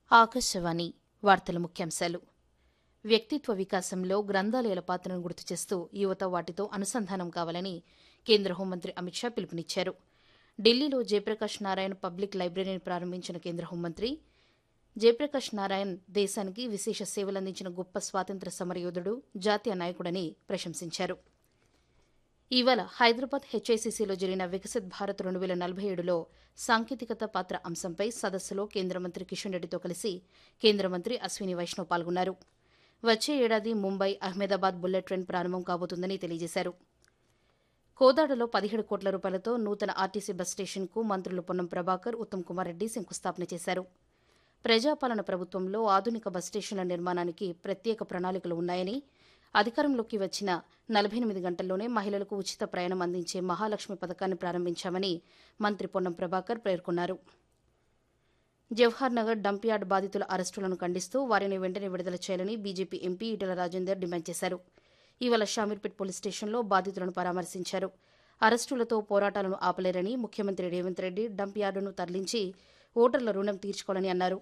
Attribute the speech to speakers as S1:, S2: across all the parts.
S1: ఆకాశవాణి వార్తల ముఖ్యాంశాలు వ్యక్తిత్వ వికాసంలో గ్రంథాలయాల పాత్రను గుర్తు చేస్తూ యువత వాటితో అనుసంధానం కావాలని కేంద్ర హోంమంత్రి అమిత్ షా పిలుపునిచ్చారు ఢిల్లీలో జయప్రకాష్ నారాయణ్ పబ్లిక్ లైబ్రరీని ప్రారంభించిన కేంద్ర హోంమంత్రి జయప్రకాష్ నారాయణ్ దేశానికి విశేష సేవలందించిన గొప్ప స్వాతంత్ర్య సమరయోధుడు జాతీయ నాయకుడని ప్రశంసించారు ఇవాళ హైదరాబాద్ హెచ్ఐసిసిలో జరిగిన వికసిత్ భారత్ రెండు వేల నలభై ఏడులో సాంకేతికత పాత్ర అంశంపై సదస్సులో కేంద్ర మంత్రి కిషన్ రెడ్డితో కలిసి కేంద్ర మంత్రి అశ్విని వైష్ణవ్ పాల్గొన్నారు వచ్చే ఏడాది ముంబై అహ్మదాబాద్ బుల్లెట్ ట్రైన్ ప్రారంభం కాబోతుందని తెలియజేశారు కోదాడలో పదిహేడు కోట్ల రూపాయలతో నూతన ఆర్టీసీ బస్ స్టేషన్కు మంత్రులు పొన్నం ప్రభాకర్ ఉత్తమ్ కుమార్ రెడ్డి శంకుస్థాపన చేశారు ప్రజాపాలన ప్రభుత్వంలో ఆధునిక బస్ స్టేషన్ల నిర్మాణానికి ప్రత్యేక ప్రణాళికలు ఉన్నాయని అధికారంలోకి వచ్చిన నలభై ఎనిమిది గంటల్లోనే మహిళలకు ఉచిత ప్రయాణం అందించే మహాలక్ష్మి పథకాన్ని ప్రారంభించామని మంత్రి పొన్నం ప్రభాకర్ పేర్కొన్నారు జవహర్ నగర్ డంప్ యార్డ్ బాధితుల అరెస్టులను ఖండిస్తూ వారిని వెంటనే విడుదల చేయాలని BJP MP Etela Rajender demand చేశారు ఇవాళ షామీర్పేట్ పోలీస్ స్టేషన్లో బాధితులను పరామర్శించారు అరెస్టులతో పోరాటాలను ఆపలేరని ముఖ్యమంత్రి రేవంత్ రెడ్డి డంప్ యార్డును తరలించి ఓటర్ల రుణం తీర్చుకోవాలని అన్నారు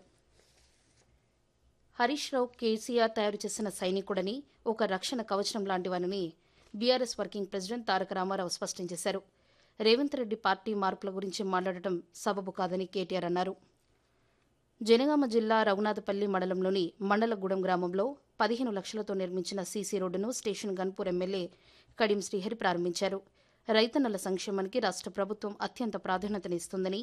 S1: హరీష్ రావు కేసీఆర్ తయారు చేసిన సైనికుడని ఒక రక్షణ కవచం లాంటివనని BRS working president Taraka Rama Rao స్పష్టం చేశారు రేవంత్ రెడ్డి పార్టీ మార్పుల గురించి మాట్లాడటం సబబు కాదని కేటీఆర్ అన్నారు జనగామ జిల్లా రఘునాథపల్లి మండలంలోని మండలగూడెం గ్రామంలో పదిహేను లక్షలతో నిర్మించిన సీసీ రోడ్డును స్టేషన్ గన్పూర్ ఎమ్మెల్యే కడియం శ్రీహరి ప్రారంభించారు రైతన్నల సంక్షేమానికి రాష్ట్ర ప్రభుత్వం అత్యంత ప్రాధాన్యతనిస్తుందని